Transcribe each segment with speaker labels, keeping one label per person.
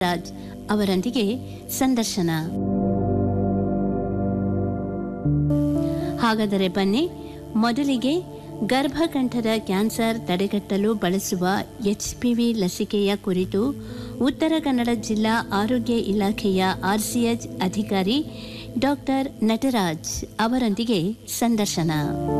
Speaker 1: ರಾಜ್ ಅವರೊಂದಿಗೆ ಸಂದರ್ಶನ ಹಾಗಾದರೆ ಬನ್ನಿ ಮೊದಲಿಗೆ ಗರ್ಭಕಂಠದ ಕ್ಯಾನ್ಸರ್ ತಡೆಗಟ್ಟಲು ಬಳಸುವ ಎಚ್ಪಿವಿ ಲಸಿಕೆಯ ಕುರಿತು ಉತ್ತರ ಕನ್ನಡ ಜಿಲ್ಲಾ ಆರೋಗ್ಯ ಇಲಾಖೆಯ ಆರ್ಸಿಎಚ್ ಅಧಿಕಾರಿ ಡಾಕ್ಟರ್ ನಟರಾಜ್ ಅವರೊಂದಿಗೆ ಸಂದರ್ಶನ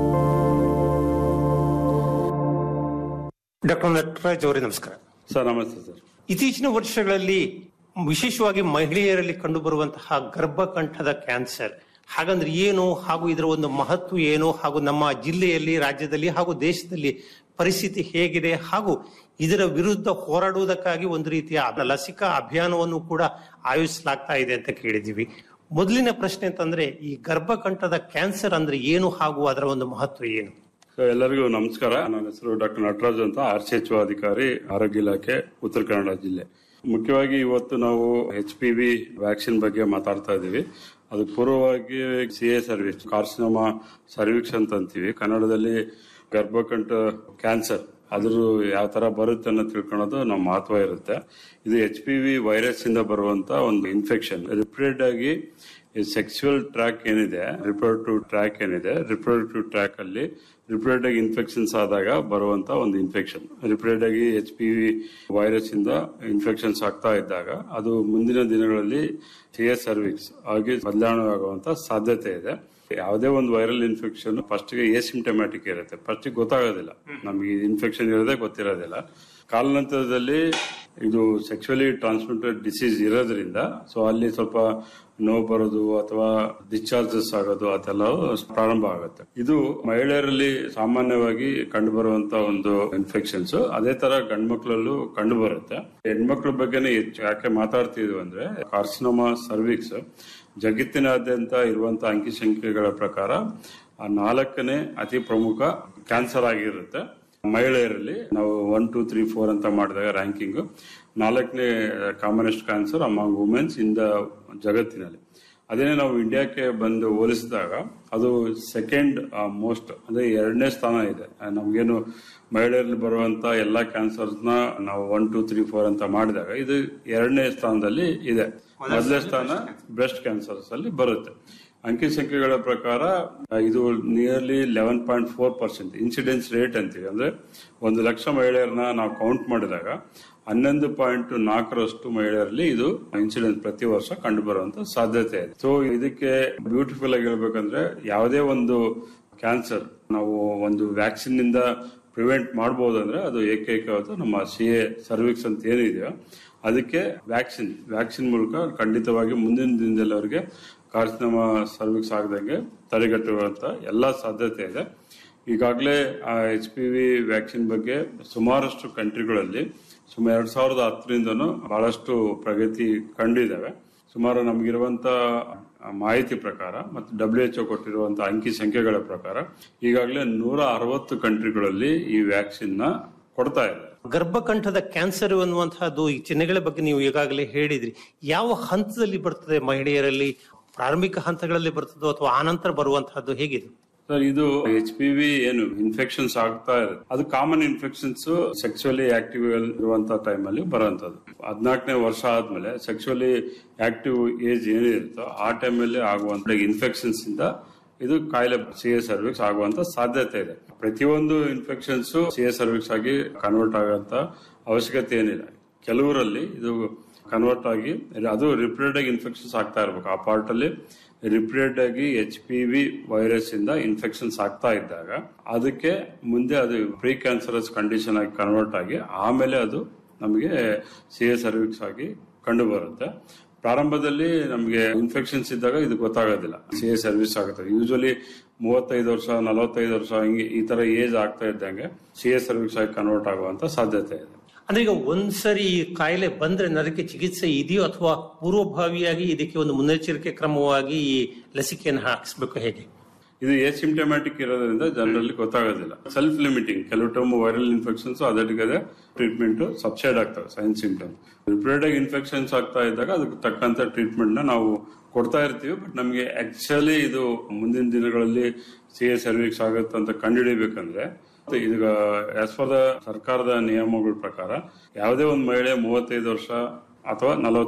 Speaker 2: ಡಾಕ್ಟರ್ ನಟರಾಜ್ ಅವರೇ ನಮಸ್ಕಾರ
Speaker 3: ಸರ್ ನಮಸ್ತೆ ಸರ್
Speaker 2: ಇತ್ತೀಚಿನ ವರ್ಷಗಳಲ್ಲಿ ವಿಶೇಷವಾಗಿ ಮಹಿಳೆಯರಲ್ಲಿ ಕಂಡುಬರುವಂತಹ ಗರ್ಭಕಂಠದ ಕ್ಯಾನ್ಸರ್ ಹಾಗಂದ್ರೆ ಏನು ಹಾಗೂ ಇದರ ಒಂದು ಮಹತ್ವ ಏನು ಹಾಗೂ ನಮ್ಮ ಜಿಲ್ಲೆಯಲ್ಲಿ ರಾಜ್ಯದಲ್ಲಿ ಹಾಗೂ ದೇಶದಲ್ಲಿ ಪರಿಸ್ಥಿತಿ ಹೇಗಿದೆ ಹಾಗೂ ಇದರ ವಿರುದ್ಧ ಹೋರಾಡುವುದಕ್ಕಾಗಿ ಒಂದು ರೀತಿಯ ಲಸಿಕಾ ಅಭಿಯಾನವನ್ನು ಕೂಡ ಆಯೋಜಿಸಲಾಗ್ತಾ ಇದೆ ಅಂತ ಕೇಳಿದೀವಿ ಮೊದಲಿನ ಪ್ರಶ್ನೆ ಅಂತಂದ್ರೆ ಈ ಗರ್ಭಕಂಠದ ಕ್ಯಾನ್ಸರ್ ಅಂದ್ರೆ ಏನು ಹಾಗೂ ಅದರ ಒಂದು ಮಹತ್ವ ಏನು
Speaker 3: ಸೊ ಎಲ್ಲರಿಗೂ ನಮಸ್ಕಾರ ನನ್ನ ಹೆಸರು ಡಾಕ್ಟರ್ ನಟರಾಜ್ ಅಂತ ಆರ್ ಸಿ ಎಚ್ ಅಧಿಕಾರಿ ಆರೋಗ್ಯ ಇಲಾಖೆ ಉತ್ತರ ಕನ್ನಡ ಜಿಲ್ಲೆ ಮುಖ್ಯವಾಗಿ ಇವತ್ತು ನಾವು ಎಚ್ ಪಿ ವಿ ವ್ಯಾಕ್ಸಿನ್ ಬಗ್ಗೆ ಮಾತಾಡ್ತಾ ಇದ್ದೀವಿ ಅದಕ್ಕೆ ಪೂರ್ವವಾಗಿ C A cervix carcinoma cervix ಅಂತ ಅಂತೀವಿ ಕನ್ನಡದಲ್ಲಿ ಗರ್ಭಕಂಠ ಕ್ಯಾನ್ಸರ್ ಅದ್ರ ಯಾವ ತರ ಬರುತ್ತೆ ಅನ್ನೋ ತಿಳ್ಕೊಳ್ಳೋದು ನಮ್ಮ ಮಹತ್ವ ಇರುತ್ತೆ ಇದು ಎಚ್ ಪಿ ವಿ ವೈರಸ್ ಇಂದ ಬರುವಂತ ಒಂದು ಇನ್ಫೆಕ್ಷನ್ ರಿಪೀಟೆಡ್ ಆಗಿ ಸೆಕ್ಸುವಲ್ ಟ್ರ್ಯಾಕ್ ಏನಿದೆ ರಿಪ್ರೊಡಕ್ಟಿವ್ ಟ್ರ್ಯಾಕ್ ಏನಿದೆ ರಿಪ್ರೊಡಕ್ಟಿವ್ ಟ್ರ್ಯಾಕ್ ಅಲ್ಲಿ ರಿಪೀಟೆಡ್ ಆಗಿ ಇನ್ಫೆಕ್ಷನ್ಸ್ ಆದಾಗ ಬರುವಂತ ಒಂದು ಇನ್ಫೆಕ್ಷನ್ ರಿಪೀಟೆಡ್ ಆಗಿ ಎಚ್ ಪಿ ವಿ ವೈರಸ್ ಇಂದ ಇನ್ಫೆಕ್ಷನ್ಸ್ ಆಗ್ತಾ ಇದ್ದಾಗ ಅದು ಮುಂದಿನ ದಿನಗಳಲ್ಲಿ ಸಿ ಎಸ್ ಸರ್ವಿಕ್ಸ್ ಆಗಿ ಬದಲಾವಣೆ ಆಗುವಂತ ಸಾಧ್ಯತೆ ಇದೆ ಯಾವುದೇ ಒಂದು ವೈರಲ್ ಇನ್ಫೆಕ್ಷನ್ ಫಸ್ಟ್ ಗೆ ಸಿಂಟಮ್ಯಾಟಿಕ್ ಇರುತ್ತೆ ಫಸ್ಟ್ ಗೊತ್ತಾಗೋದಿಲ್ಲ ನಮಗೆ ಇನ್ಫೆಕ್ಷನ್ ಇರೋದೇ ಗೊತ್ತಿರೋದಿಲ್ಲ ಕಾಲಾನಂತರದಲ್ಲಿ ಇದು ಸೆಕ್ಸುವಲಿ ಟ್ರಾನ್ಸ್ಮಿಟೆಡ್ ಡಿಸೀಸ್ ಇರೋದ್ರಿಂದ ಸೊ ಅಲ್ಲಿ ಸ್ವಲ್ಪ ನೋವು ಬರೋದು ಅಥವಾ ಡಿಸ್ಚಾರ್ಜಸ್ ಆಗೋದು ಅದೆಲ್ಲ ಪ್ರಾರಂಭ ಆಗುತ್ತೆ ಇದು ಮಹಿಳೆಯರಲ್ಲಿ ಸಾಮಾನ್ಯವಾಗಿ ಕಂಡು ಬರುವಂತ ಒಂದು ಇನ್ಫೆಕ್ಷನ್ಸ್ ಅದೇ ತರ ಗಂಡು ಮಕ್ಕಳಲ್ಲೂ ಕಂಡು ಬರುತ್ತೆ ಹೆಣ್ಮಕ್ಳ ಬಗ್ಗೆನೇ ಹೆಚ್ಚು ಯಾಕೆ ಮಾತಾಡ್ತಿದ್ವಿ ಅಂದ್ರೆ ಕಾರ್ಸಿನೋಮಾ ಸರ್ವಿಕ್ಸ್ ಜಗತ್ತಿನಾದ್ಯಂತ ಇರುವಂತಹ ಅಂಕಿಸಂಖ್ಯೆಗಳ ಪ್ರಕಾರ ಆ ನಾಲ್ಕನೇ ಅತಿ ಪ್ರಮುಖ ಕ್ಯಾನ್ಸರ್ ಆಗಿರುತ್ತೆ ಮಹಿಳೆಯರಲ್ಲಿ ನಾವು ಒನ್ ಟೂ ತ್ರೀ ಫೋರ್ ಅಂತ ಮಾಡಿದಾಗ ರ್ಯಾಂಕಿಂಗ್ ನಾಲ್ಕನೇ commonest cancer among womens in the ಜಗತ್ತಿನಲ್ಲಿ ಅದೇನೇ ನಾವು ಇಂಡಿಯಾಕ್ಕೆ ಬಂದು ಹೋಲಿಸಿದಾಗ ಅದು ಸೆಕೆಂಡ್ ಮೋಸ್ಟ್ ಅಂದ್ರೆ ಎರಡನೇ ಸ್ಥಾನ ಇದೆ ನಮ್ಗೇನು ಮಹಿಳೆಯರಲ್ಲಿ ಬರುವಂತ ಎಲ್ಲಾ ಕ್ಯಾನ್ಸರ್ಸ್ನ ನಾವು ಒನ್ ಟೂ ತ್ರೀ ಫೋರ್ ಅಂತ ಮಾಡಿದಾಗ ಇದು ಎರಡನೇ ಸ್ಥಾನದಲ್ಲಿ ಇದೆ ಮೊದಲನೇ ಸ್ಥಾನ ಬ್ರೆಸ್ಟ್ ಕ್ಯಾನ್ಸರ್ಸ್ ಅಲ್ಲಿ ಬರುತ್ತೆ ಅಂಕಿ ಸಂಖ್ಯೆಗಳ ಪ್ರಕಾರ ಇದು nearly eleven point four percent incidence rate ಅಂತೀವಿ ಅಂದ್ರೆ ಒಂದು ಲಕ್ಷ ಮಹಿಳೆಯರನ್ನ ನಾವು ಕೌಂಟ್ ಮಾಡಿದಾಗ ಹನ್ನೊಂದು ಪಾಯಿಂಟ್ ನಾಲ್ಕರಷ್ಟು ಮಹಿಳೆಯರಲ್ಲಿ ಇದು ಇನ್ಸಿಡೆನ್ಸ್ ಪ್ರತಿ ವರ್ಷ ಕಂಡು ಬರುವಂತ ಸಾಧ್ಯತೆ ಇದೆ ಸೊ ಇದಕ್ಕೆ ಬ್ಯೂಟಿಫುಲ್ ಆಗಿ ಹೇಳ್ಬೇಕಂದ್ರೆ ಯಾವುದೇ ಒಂದು ಕ್ಯಾನ್ಸರ್ ನಾವು ಒಂದು ವ್ಯಾಕ್ಸಿನ್ ನಿಂದ ಪ್ರಿವೆಂಟ್ ಮಾಡಬಹುದು ಅಂದ್ರೆ ಅದು ಏಕೈಕವಾದ ನಮ್ಮ ಸಿ ಎ ಸರ್ವಿಕ್ಸ್ ಅಂತ ಏನಿದೆಯೋ ಅದಕ್ಕೆ ವ್ಯಾಕ್ಸಿನ್ ವ್ಯಾಕ್ಸಿನ್ ಮೂಲಕ ಖಂಡಿತವಾಗಿ ಮುಂದಿನ ದಿನದಲ್ಲಿ ಅವರಿಗೆ ಕಾರ್ಸಿನೋಮಾ ಸರ್ವಿಕ್ಸ್ ಆಗದಂಗೆ ತಡೆಗಟ್ಟುವಂತ ಎಲ್ಲ ಸಾಧ್ಯತೆ ಇದೆ ಈಗಾಗಲೇ ಎಚ್ ಪಿ ವಿ ವ್ಯಾಕ್ಸಿನ್ ಬಗ್ಗೆ ಸುಮಾರಷ್ಟು ಕಂಟ್ರಿಗಳಲ್ಲಿ ಸುಮಾರು ಎರಡ್ ಸಾವಿರದ ಹತ್ತರಿಂದನೂ ಬಹಳಷ್ಟು ಪ್ರಗತಿ ಕಂಡಿದ್ದಾವೆ ಸುಮಾರು ನಮಗಿರುವಂತ ಮಾಹಿತಿ ಪ್ರಕಾರ ಮತ್ತು ಡಬ್ಲ್ಯೂ ಎಚ್ ಕೊಟ್ಟಿರುವಂತಹ ಅಂಕಿ ಸಂಖ್ಯೆಗಳ ಪ್ರಕಾರ ಈಗಾಗಲೇ ನೂರ ಅರವತ್ತು ಕಂಟ್ರಿಗಳಲ್ಲಿ ಈ ವ್ಯಾಕ್ಸಿನ್ ನ ಕೊಡ್ತಾ ಇದೆ
Speaker 2: ಗರ್ಭಕಂಠದ ಕ್ಯಾನ್ಸರ್ ಅನ್ನುವಂತಹದ್ದು ಈ ಚಿಹ್ನೆಗಳ ಬಗ್ಗೆ ನೀವು ಈಗಾಗಲೇ ಹೇಳಿದ್ರಿ ಯಾವ ಹಂತದಲ್ಲಿ ಬರ್ತದೆ ಮಹಿಳೆಯರಲ್ಲಿ ಪ್ರಾರಂಭಿಕ ಹಂತಗಳಲ್ಲಿ ಬರ್ತದೋ ಅಥವಾ ಆನಂತರ ಬರುವಂತಹದ್ದು ಹೇಗಿದೆ
Speaker 3: ಸರ್ ಇದು ಎಚ್ ಪಿ ವಿ ಏನು ಇನ್ಫೆಕ್ಷನ್ಸ್ ಆಗ್ತಾ ಇದೆ ಅದು ಕಾಮನ್ ಇನ್ಫೆಕ್ಷನ್ಸ್ ಸೆಕ್ಸುವಲಿ ಆಕ್ಟಿವ್ ಇರುವಂತ ಟೈಮ್ ಅಲ್ಲಿ ಬರುವಂತದ್ದು ಹದಿನಾಲ್ಕನೇ ವರ್ಷ ಆದ್ಮೇಲೆ ಸೆಕ್ಸುವಲಿ ಆಕ್ಟಿವ್ ಏಜ್ ಏನಿರುತ್ತೋ ಆ ಟೈಮ್ ಅಲ್ಲಿ ಆಗುವಂತ ಇನ್ಫೆಕ್ಷನ್ಸ್ ಇಂದ ಇದು ಕಾಯಿಲೆ ಸಿ ಎ ಸರ್ವಿಕ್ಸ್ ಆಗುವಂತ ಸಾಧ್ಯತೆ ಇದೆ ಪ್ರತಿಯೊಂದು ಇನ್ಫೆಕ್ಷನ್ಸ್ ಸಿ ಎ ಸರ್ವಿಕ್ಸ್ ಆಗಿ ಕನ್ವರ್ಟ್ ಆಗುವಂತ ಅವಶ್ಯಕತೆ ಏನಿಲ್ಲ ಕೆಲವರಲ್ಲಿ ಇದು ಕನ್ವರ್ಟ್ ಆಗಿ ಅದು ರಿಪೀಟೆಡ್ ಆಗಿ ಇನ್ಫೆಕ್ಷನ್ಸ್ ಆಗ್ತಾ ಇರ್ಬೇಕು ಆ ಪಾರ್ಟ್ ಅಲ್ಲಿ ರಿಪೀಟೆಡ್ ಆಗಿ ಎಚ್ ಪಿ ವಿ ವೈರಸ್ ಇಂದ ಇನ್ಫೆಕ್ಷನ್ಸ್ ಆಗ್ತಾ ಇದ್ದಾಗ ಅದಕ್ಕೆ ಮುಂದೆ ಅದು ಪ್ರೀ ಕ್ಯಾನ್ಸರಸ್ ಕಂಡೀಷನ್ ಆಗಿ ಕನ್ವರ್ಟ್ ಆಗಿ ಆಮೇಲೆ ಅದು ನಮಗೆ ಸಿ ಎ ಸರ್ವಿಕ್ಸ್ ಆಗಿ ಕಂಡು ಬರುತ್ತೆ ಪ್ರಾರಂಭದಲ್ಲಿ ನಮಗೆ ಇನ್ಫೆಕ್ಷನ್ಸ್ ಇದ್ದಾಗ ಇದು ಗೊತ್ತಾಗೋದಿಲ್ಲ ಸಿ ಎ ಸರ್ವಿಸ್ ಆಗುತ್ತೆ ಯೂಶಲಿ ಮೂವತ್ತೈದು ವರ್ಷ ನಲವತ್ತೈದು ವರ್ಷ ಹಿಂಗೆ ಈ ತರ ಏಜ್ ಆಗ್ತಾ ಇದ್ದಂಗೆ ಸಿ ಎ ಸರ್ವಿಕ್ಸ್ ಆಗಿ ಕನ್ವರ್ಟ್ ಆಗುವಂತ ಸಾಧ್ಯತೆ ಇದೆ
Speaker 2: ಅಂದ್ರೆ ಈಗ ಒಂದ್ಸರಿ ಈ ಕಾಯಿಲೆ ಬಂದ್ರೆ ಅದಕ್ಕೆ ಚಿಕಿತ್ಸೆ ಇದೆಯೋ ಅಥವಾ ಪೂರ್ವಭಾವಿಯಾಗಿ ಇದಕ್ಕೆ ಒಂದು ಮುನ್ನೆಚ್ಚರಿಕೆ ಕ್ರಮವಾಗಿ ಈ ಲಸಿಕೆಯನ್ನು ಹಾಕಿಸ್ಬೇಕು ಹೇಗೆ
Speaker 3: ಇದು ಸಿಂಟಮ್ಯಾಟಿಕ್ ಇರೋದ್ರಿಂದ ಜನರಲ್ಲಿ ಗೊತ್ತಾಗೋದಿಲ್ಲ ಸೆಲ್ಫ್ ಲಿಮಿಟಿಂಗ್ ಕೆಲವು ಟೈಮ್ ವೈರಲ್ ಇನ್ಫೆಕ್ಷನ್ಸ್ ಅದಕ್ಕೆ ಟ್ರೀಟ್ಮೆಂಟ್ ಸಬ್ಸೈಡ್ ಆಗ್ತವೆ ಸೈನ್ ಸಿಂಟಮ್ ರಿಪೀಟೆಡ್ ಆಗಿ ಇನ್ಫೆಕ್ಷನ್ಸ್ ಆಗ್ತಾ ಇದ್ದಾಗ ಅದಕ್ಕೆ ತಕ್ಕಂತ ಟ್ರೀಟ್ಮೆಂಟ್ ನ ನಾವು ಕೊಡ್ತಾ ಇರ್ತೀವಿ ಬಟ್ ನಮಗೆ ಆಕ್ಚುಲಿ ಇದು ಮುಂದಿನ ದಿನಗಳಲ್ಲಿ ಸಿ ಎ ಸರ್ವಿಕ್ಸ್ ಆಗುತ್ತೆ ಅಂತ ಕಂಡುಹಿಡಿಬೇಕಂದ್ರೆ ಈಗ ಆಸ್ ಫಾರ್ ದ ಸರ್ಕಾರದ ನಿಯಮಗಳ ಪ್ರಕಾರ ಯಾವುದೇ ಒಂದು ಮಹಿಳೆ ಮೂವತ್ತೈದು ವರ್ಷ ಅಥವಾ ನಲವತ್ತು